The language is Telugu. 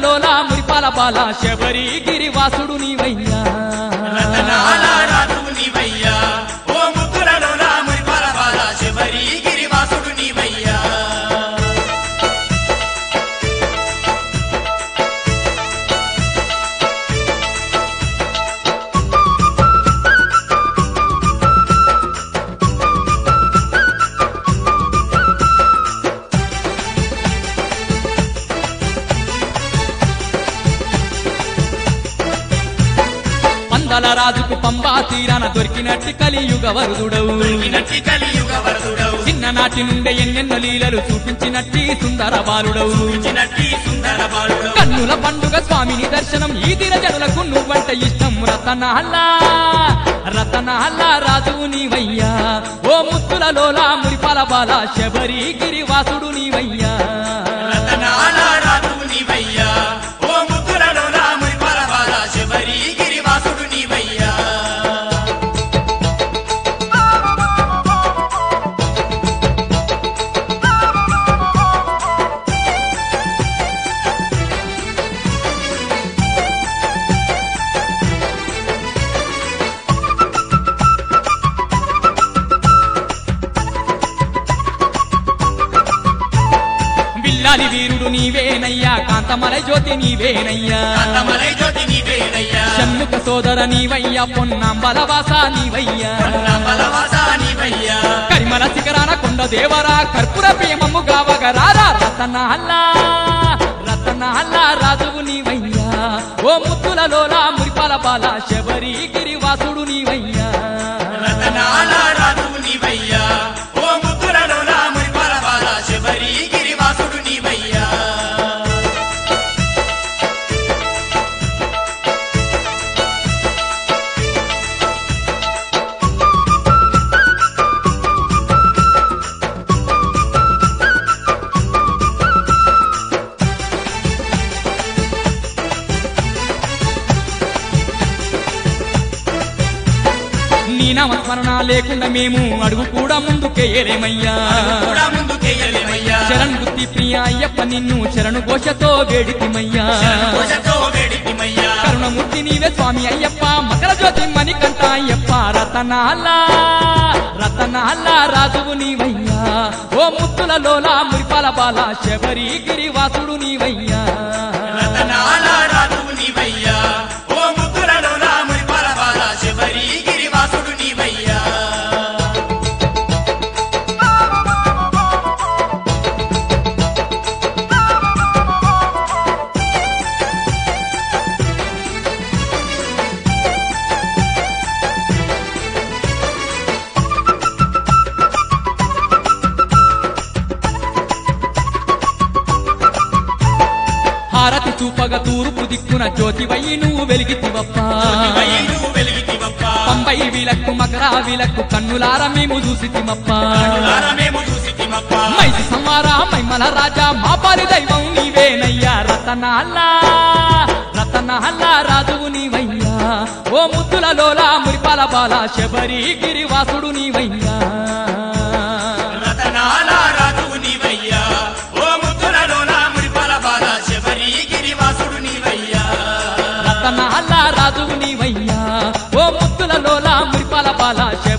ముత్తులలోల మురిపాల బాల శబరి గిరివాసుడు నీవయ్యా రతనాల రాజువు నీవయ్యా ఓ ముద్దులలోన మురిపాల బాల శబరి గిరివాసుడు నీవయ్యా పందల రాజుకు పంబా తీరాన దొరికినట్టి కలియుగ వరుదుడవు దొరికినట్టి కలియుగ వరదుడవు చిన్ననాటి నుండే ఎన్నెన్నో లీలలు చూపించినట్టి సుందర బాలుడవు చిన్నట్టి సుందర బాలుడవు కన్నుల పండుగ స్వామిని దర్శనం ఈ దిన జనులకు నువ్వంటే ఇష్టం రతనహల్లా రతనహల్లా రాజువు నీవయ్యా ఓ ముత్తులలోల మురిపాల బాల శబరి గిరివాసుడు నీవయ్యా రతనాల రాజువు నీవయ్యా ఓ ముద్దులలోన మురిపాల బాల శబరి గిరివాసుడు నీవయ్యా విల్లాలి వీరుడు నీవేనయ్యా కాంతమలై జ్యోతి నీవేనయ్యా కాంతమలై జ్యోతి నీవేనయ్యా షణ్ముఖ సోదర నీవయ్యా పొన్నాంబలవాస నీవయ్యా బలవాస నీవయ్యా కరిమల శిఖరాన కొండ దేవరా కర్పూర ప్రేమము గావగరారా రతనహల్లా రతనహల్లా రాజువు నీవయ్యా ఓ ముత్తులలోలా మురిపాల బాల శబరి గిరివాసుడు నీవయ్యా రతనాల రాజువు నీవయ్యా ఓ ముద్దులలోన మురిపాల బాల శబరి గిరివాసుడు నీవయ్యా నీ నామస్మరణ లేకుండా మేము అడుగు కూడా ముందుకేయలేమయ్యా కూడా ముందుకెయ్యలేమయ్యా శరణ్ బుద్ధి ప్రియ అయ్యప్ప నిన్ను శరణు ఘోషతో వేడితిమయ్యా భుజతో వేడితిమయ్యా కరుణమూర్తి నీవే స్వామి అయ్యప్ప మకర జ్యోతి మణికంఠ అయ్యప్ప రతనాల్లా రతనాల్లా రాజువు నీవయ్యా ఓ ముత్తులలోల మురిపాల బాల శబరి గిరివాసుడు నీవయ్యా రతనాల రాజువు నీవయ్యా ఓ ముద్దులలోన మురిపాల బాల శబరి గిరివాసుడు నీవయ్యా హారతి చూపగ తూర్పు దిక్కున జ్యోతివయ్యి నువ్వు వెలిగితివప్ప జ్యోతివై నువ్వు వెలిగితివప్పా పంబై విలక్కు మకరా విలక్కు కన్నులార మేము చూసితిమప్ప మేము చూసితిమప్పా మైసి సంవారా మైమల రాజా మా పాలి దైవం నీవేనయ్యా రతనాల్లా రతనాల్లా రాజువు నీవయ్యా ఓ ముద్దులలోల మురిపాల బాల శబరి గిరివాసుడు నీవయ్యా రతనాల రాజువు నీవయ్యా ఓ ముద్దులలోన మురిపాల బాల శబరి గిరివాసుడు నీవయ్యా రతనాల్లా రాజువు నీవయ్యా ఓ ముద్దులలోల మురిపాల బాల శబరి